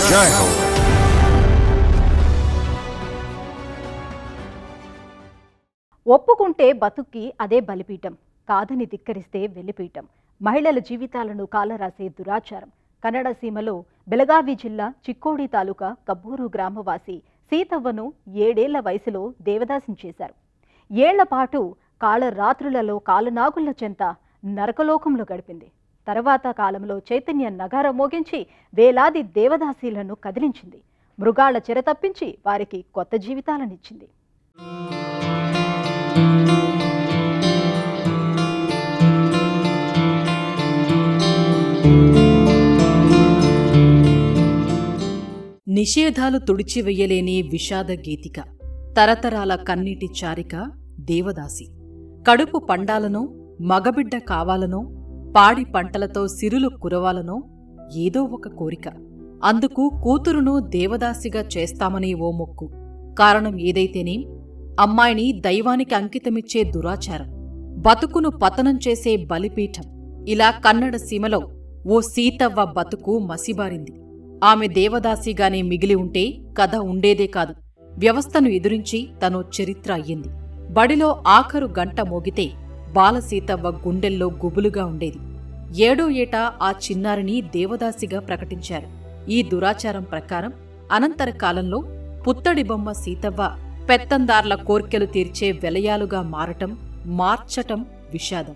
జై హో ఒప్పుకుంటే బతుక్కి అదే బలిపీఠం కాదని ధిక్కరిస్తే వెలిపీఠం మహిళల జీవితాలను కాలరాసే దురాచారం కన్నడ సీమలో బెలగావి జిల్లా చిక్కోడి తాలూకా కబ్బూరు గ్రామవాసి సీతవ్వను ఏడేళ్ల వయసులో దేవదాసం చేశారు ఏళ్ల పాటు కాళరాత్రులలో కాలనాగుల చెంత నరకలోకంలో గడిపింది తర్వాత కాలంలో చైతన్య నగారం మోగించి వేలాది దేవదాసీలను కదిలించింది మృగాళ్ల చెర తప్పించి వారికి కొత్త జీవితాలనిచ్చింది నిషేధాలు తుడిచివెయ్యలేని విషాద గీతిక తరతరాల కన్నీటి చారిక దేవదాసి కడుపు పండాలనో మగబిడ్డ కావాలనో పాడి పంటలతో సిరులు కురవాలనో ఏదో ఒక కోరిక అందుకు కూతురును దేవదాసిగా చేస్తామని ఓ మొక్కు కారణం ఏదైతేనేం అమ్మాయిని దైవానికి అంకితమిచ్చే దురాచారం బతుకును పతనం చేసే బలిపీఠం ఇలా కన్నడ సీమలో ఓ సీతవ్వ బతుకు మసిబారింది ఆమె దేవదాసిగానే మిగిలి ఉంటే కథ ఉండేదే కాదు వ్యవస్థను ఎదురించి తనో చరిత్ర అయ్యింది బడిలో ఆఖరు గంట మోగితే బాలసీతవ్వ గుండెల్లో గుబులుగా ఉండేది ఏడో ఏటా ఆ చిన్నారిని దేవదాసిగా ప్రకటించారు ఈ దురాచారం ప్రకారం అనంతర కాలంలో పుత్తడి బొమ్మ సీతవ్వ పెత్తందార్ల కోర్కెలు తీర్చే వెలయాలుగా మారటం మార్చటం విషాదం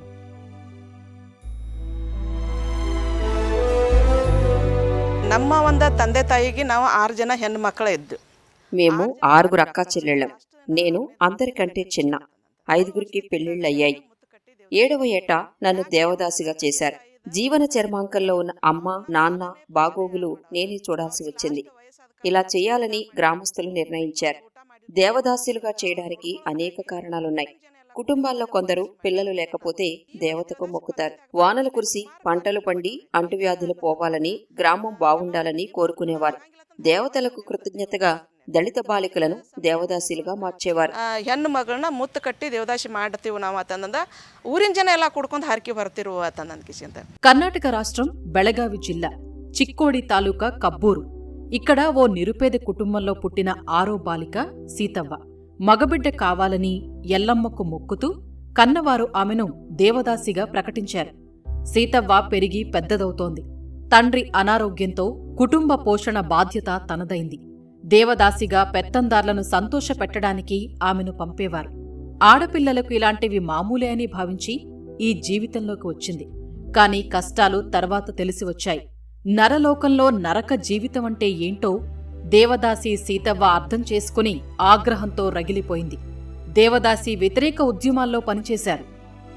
ನಮ್ಮ ಒಂದು ತಂದೆ ತಾಯಿಗೆ ನಾವು ಆರು ಜನ ಹೆಣ್ಣು ಮಕ್ಕಳ ಇದ್ದು మేము ఆరుగురు అక్క చెల్లెళ్ళం నేను అందరికంటే చిన్న ఐదుగురికి పెళ్లిళ్ళయ్యాయి ఏడవ ఏట నన్ను దేవదాసిగా చేశారు జీవన చర్మాంకంలో ఉన్న అమ్మ నాన్న బాగోగులు నేనే చూడాల్సి వచ్చింది ఇలా చేయాలని గ్రామస్తులు నిర్ణయించారు దేవదాసులుగా చేయడానికి అనేక కారణాలున్నాయి కుటుంబాల్లో కొందరు పిల్లలు లేకపోతే దేవతకు మొక్కుతారు వానలు కురిసి పంటలు పండి అంటువ్యాధులు పోవాలని గ్రామం బాగుండాలని కోరుకునేవారు దేవతలకు కృతజ్ఞతగా దళిత బాలికలను దేవదాసీలుగా మార్చేవారు ಆ, ಹೆಣ್ಣು ಮಗಳನ್ನ ಮುತ್ತು ಕಟ್ಟಿ ದೇವದಾಸಿ ಮಾಡ್ತೀವಿ ನಾವು ಅಂತಂದ ಊರಿನ ಜನ ಎಲ್ಲ ಕುಡ್ಕೊಂಡು ಹರಕೆ ಬರ್ತಿರು ಅಂತಂದ್ ಕಿಸಿಂತ కర్ణాటక రాష్ట్రం బెళగావి జిల్లా చిక్కోడి తాలూకా కబ్బూరు ఇక్కడ ఓ నిరుపేద కుటుంబంలో పుట్టిన ఆరో బాలిక సీతవ్వ మగబిడ్డ కావాలని ఎల్లమ్మకు మొక్కుతూ కన్నవారు ఆమెను దేవదాసిగా ప్రకటించారు సీతవ్వ పెరిగి పెద్దదవుతోంది తండ్రి అనారోగ్యంతో కుటుంబ పోషణ బాధ్యత తనదైంది దేవదాసిగా పెత్తందార్లను సంతోషపెట్టడానికి ఆమెను పంపేవారు ఆడపిల్లలకు ఇలాంటివి మామూలే అని భావించి ఈ జీవితంలోకి వచ్చింది కాని కష్టాలు తర్వాత తెలిసి వచ్చాయి నరలోకంలో నరక జీవితం అంటే ఏంటో దేవదాసి సీతవ్వ అర్థం చేసుకుని ఆగ్రహంతో రగిలిపోయింది దేవదాసి వ్యతిరేక ఉద్యమాల్లో పనిచేశారు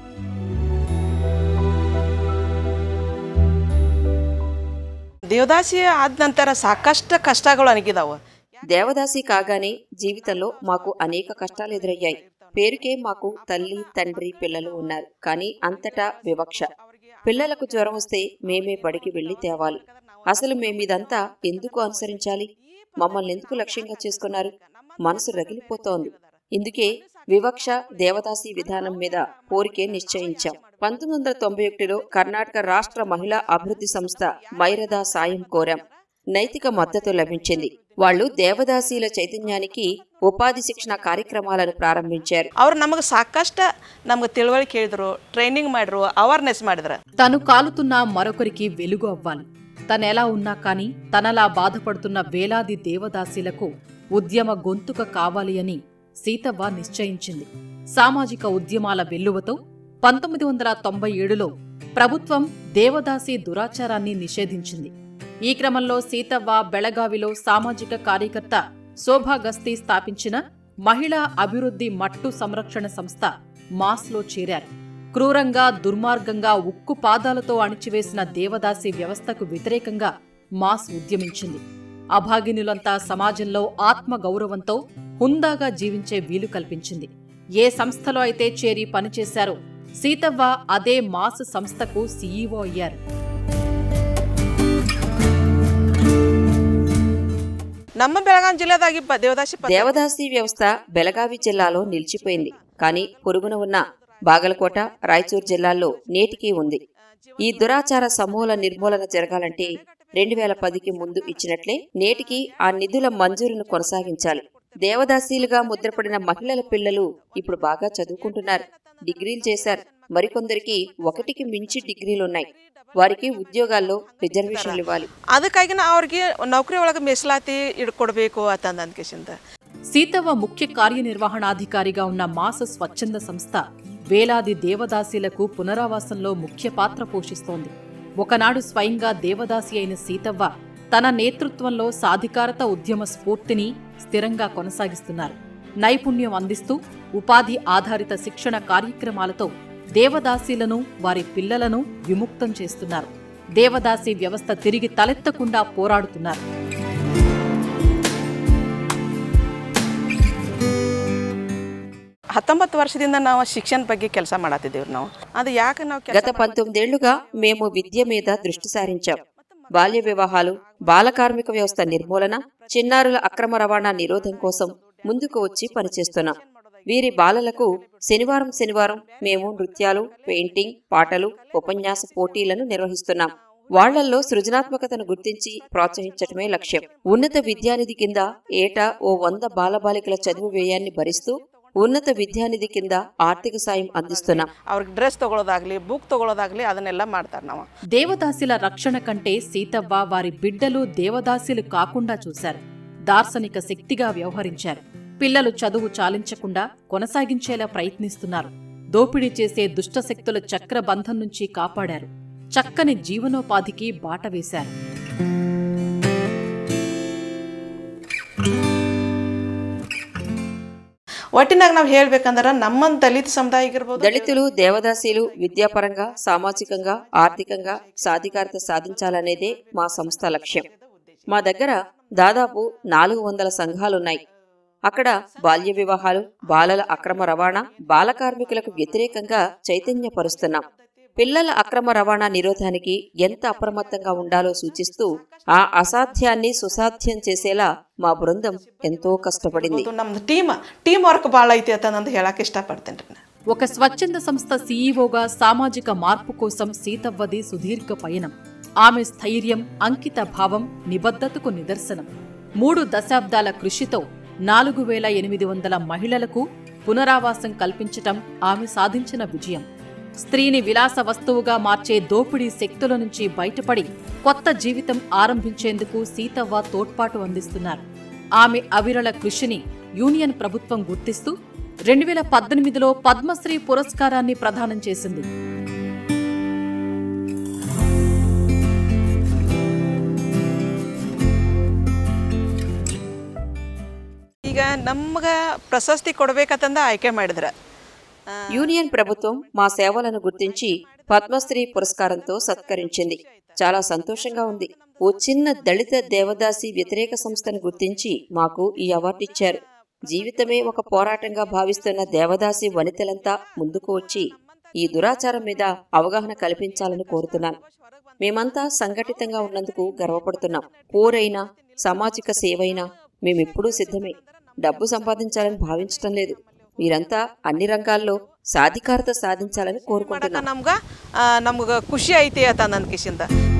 ದೇವದಾಸಿ ಆದ ನಂತರ ಸಾಕಷ್ಟು ಕಷ್ಟಗಳು ಅಣಗಿದಾವ దేవదాసి కాగానే జీవితంలో మాకు అనేక కష్టాలు ఎదురయ్యాయి పేరుకే మాకు తల్లి తండ్రి పిల్లలు ఉన్నారు కానీ అంతటా వివక్ష పిల్లలకు జ్వరం వస్తే మేమే బడికి వెళ్లి తేవాలి అసలు మేమిదంతా ఎందుకు అనుసరించాలి మమ్మల్ని ఎందుకు లక్ష్యంగా చేసుకున్నారు మనసు రగిలిపోతోంది ఇందుకే వివక్ష దేవదాసి విధానం మీద పోరికే నిశ్చయించాం పంతొమ్మిది వందల తొంభై ఒకటిలో కర్ణాటక రాష్ట్ర మహిళా అభివృద్ధి సంస్థ మైరదా సాయం కోరాం నైతిక మద్దతు లభించింది వాళ్ళు దేవదాసీల చైతన్యానికి ఉపాధి శిక్షణ కార్యక్రమాలను ప్రారంభించారు ಅವ್ರು ನಮಗೆ ಸಾಕಷ್ಟು ನಮ್ಗೆ ತಿಳುವಳಿಕೆ ಹೇಳಿದ್ರು ಟ್ರೈನಿಂಗ್ ಮಾಡಿದ್ರು ಅವೇರ್ನೆಸ್ ಮಾಡಿದ್ರು తను కాలుతున్న మరొకరికి వెలుగు అవ్వాలి తనెలా ఉన్నా కాని తనలా బాధపడుతున్న వేలాది దేవదాసీలకు ఉద్యమ గొంతుక కావాలి అని సీతవ్వ నిశ్చయించింది సామాజిక ఉద్యమాల వెల్లువతో పంతొమ్మిది వందల తొంభై ఏడులో ప్రభుత్వం దేవదాసి దురాచారాన్ని నిషేధించింది ఈ క్రమంలో సీతవ్వ బెళగావిలో సామాజిక కార్యకర్త శోభా గస్తీ స్థాపించిన మహిళా అభివృద్ధి మట్టు సంరక్షణ సంస్థ మాస్లో చేరారు క్రూరంగా దుర్మార్గంగా ఉక్కు పాదాలతో అణిచివేసిన దేవదాసి వ్యవస్థకు వ్యతిరేకంగా మాస్ ఉద్యమించింది అభాగినులంతా సమాజంలో ఆత్మ గౌరవంతో హుందాగా జీవించే వీలు కల్పించింది ఏ సంస్థలో అయితే చేరి పనిచేశారో సీతవ్వ అదే మాస్ సంస్థకు సీఈఓ అయ్యారు ನಮ್ಮ ಬೆಳಗಾಂ ಜಿಲ್ಲೆದಾಗಿ ಬ- ದೇವದಾಸಿ ಪದ್ಧತಿ- దేవదాసి వ్యవస్థ బెలగావి జిల్లాలో నిలిచిపోయింది కానీ పొరుగున ఉన్న బాగలకోట రాయచూర్ జిల్లాల్లో నేటికీ ఉంది ఈ దురాచార సమూల నిర్మూలన జరగాలంటే రెండు వేల పదికి ముందు ఇచ్చినట్లే నేటికి ఆ నిధుల మంజూరును కొనసాగించాలి దేవదాసీలుగా ముద్రపడిన మహిళల పిల్లలు ఇప్పుడు బాగా చదువుకుంటున్నారు డిగ్రీలు చేశారు మరికొందరికి ఒకటికి మించి డిగ్రీలున్నాయి వారికి ఉద్యోగాల్లో ರಿಸರ್ವೇಶನ್ ఇవ్వాలి ಅದಕ್ಕಾಗಿ ನಾ ಅವ್ರಿಗೆ ನೌಕರಿ ಒಳಗೆ ಮೀಸಲಾತಿ ಇಡ್ಕೊಡ್ಬೇಕು ಅಂತಂದು ಅಂದ್ಕೇಸಿಂದ సీతవ్వ ముఖ్య కార్యనిర్వహణాధికారిగా ఉన్న మాస స్వచ్ఛంద సంస్థ వేలాది దేవదాసీలకు పునరావాసంలో ముఖ్య పాత్ర పోషిస్తోంది ఒకనాడు స్వయంగా దేవదాసి అయిన సీతవ్వ తన నేతృత్వంలో సాధికారత ఉద్యమ స్ఫూర్తిని స్థిరంగా కొనసాగిస్తున్నారు నైపుణ్యం అందిస్తూ ఉపాధి ఆధారిత శిక్షణ కార్యక్రమాలతో దేవదాసీలను వారి పిల్లలను విముక్తం చేస్తున్నారు దేవదాసి వ్యవస్థ తిరిగి తలెత్తకుండా పోరాడుతున్నారు ಹತ್ತೊಂಬತ್ತು ವರ್ಷದಿಂದ ನಾವು ಶಿಕ್ಷಣ ಬಗ್ಗೆ ಕೆಲಸ ಮಾಡತ್ತಿದ್ದೀವಿ ನಾವು ಅದು ಯಾಕೆ ನಾವು ಕೆಲ್ಸ గత పంతొమ్మిదేళ్లుగా మేము విద్య మీద దృష్టి సారించాం బాల్య వివాహాలు బాల కార్మిక వ్యవస్థ నిర్మూలన చిన్నారుల అక్రమ రవాణా నిరోధం కోసం ముందుకు వచ్చి పనిచేస్తున్నాం వీరి బాలలకు శనివారం శనివారం మేము నృత్యాలు పెయింటింగ్ పాటలు ఉపన్యాస పోటీలను నిర్వహిస్తున్నాం వాళ్లల్లో సృజనాత్మకతను గుర్తించి ప్రోత్సహించటమే లక్ష్యం ఉన్నత విద్యానిధి కింద ఏటా ఓ వంద బాలబాలికల చదువు వ్యయాన్ని భరిస్తూ ఉన్నత విద్యానిధి కింద ఆర్థిక సాయం అందిస్తున్నాం ಅವ್ರಿಗೆ ಡ್ರೆಸ್ ತೊಗೊಳೋದಾಗ್ಲಿ ಬುಕ್ ತೊಗೊಳೋದಾಗ್ಲಿ ಅದನ್ನೆಲ್ಲ ಮಾಡ್ತಾರೆ ನಾವು దేవదాసిల రక్షణ కంటే సీతవ్వ వారి బిడ్డలు దేవదాసిలు కాకుండా చూశారు దార్శనిక శక్తిగా వ్యవహరించారు పిల్లలు చదువు చాలించకుండా కొనసాగించేలా ప్రయత్నిస్తున్నారు దోపిడీ చేసే దుష్టశక్తుల చక్రబంధం నుంచి కాపాడారు చక్కని జీవనోపాధికి బాట వేశారు ಒಟ್ಟಿನಾಗ ನಾವು ಹೇಳ್ಬೇಕಂದ್ರೆ ನಮ್ಮ ದಲಿತ ಸಮುದಾಯ ಆಗಿರ್ಬೋದು దళితులు దేవదాసీలు విద్యాపరంగా సామాజికంగా ఆర్థికంగా సాధికారత సాధించాలనేదే మా సంస్థ లక్ష్యం మా దగ్గర దాదాపు నాలుగు వందల సంఘాలున్నాయి అక్కడ బాల్య వివాహాలు బాలల అక్రమ రవాణా బాల కార్మికులకు వ్యతిరేకంగా చైతన్యపరుస్తున్నాం పిల్లల అక్రమ రవాణా నిరోధానికి ఎంత అప్రమత్తంగా ఉండాలో సూచిస్తూ ఆ అసాధ్యాన్ని సుసాధ్యం చేసేలా మా బృందం ఎంతో కష్టపడింది ಇದು ನಮ್ದು ಟೀಮ್ ಟೀಮ್ ವರ್ಕ್ ಭಾಳ ಐತಿ ಅಂತಂದು ಹೇಳಕ್ಕೆ ಇಷ್ಟಪಡ್ತೇನೆ ರೀ ఒక స్వచ్ఛంద సంస్థ సీఈఓగా సామాజిక మార్పు కోసం సీతవ్వది సుదీర్ఘ పయనం ఆమె స్థైర్యం అంకిత భావం నిబద్ధతకు నిదర్శనం మూడు దశాబ్దాల కృషితో నాలుగు వేల ఎనిమిది వందల మహిళలకు పునరావాసం కల్పించటం ఆమె సాధించిన విజయం స్త్రీని విలాస వస్తువుగా మార్చే దోపిడీ శక్తుల నుంచి బయటపడి కొత్త జీవితం ఆరంభించేందుకు సీతవ్వ తోడ్పాటు అందిస్తున్నారు ఆమె అవిరళ కృషిని యూనియన్ ప్రభుత్వం గుర్తిస్తూ రెండు వేల పద్దెనిమిదిలో పద్మశ్రీ పురస్కారాన్ని ప్రదానం చేసింది ಈಗ ನಮ್ಗೆ ಪ್ರಶಸ್ತಿ ಕೊಡ್ಬೇಕಂತಂದ ಆಯ್ಕೆ ಮಾಡಿದ್ರ యూనియన్ ప్రభుత్వం మా సేవలను గుర్తించి పద్మశ్రీ పురస్కారంతో సత్కరించింది చాలా సంతోషంగా ఉంది ఓ చిన్న దళిత దేవదాసి వ్యతిరేక సంస్థను గుర్తించి మాకు ఈ అవార్డు ఇచ్చారు జీవితమే ఒక పోరాటంగా భావిస్తున్న దేవదాసి వనితలంతా ముందుకు వచ్చి ఈ దురాచారం మీద అవగాహన కల్పించాలని కోరుతున్నాను మేమంతా సంఘటితంగా ఉన్నందుకు గర్వపడుతున్నాం పోరైనా సామాజిక సేవైనా మేమెప్పుడూ సిద్ధమే డబ్బు సంపాదించాలని భావించటం లేదు మీరంతా అన్ని రంగాల్లో సాధికారత సాధించాలని ಮಾಡಕ కోరుకుంటున్నాం ನಮ್ಗೆ ನಮ್ಗೆ ಖುಷಿ ಐತಿ ಅಂತ ನನ್ನ ಕಿಶಿಂದ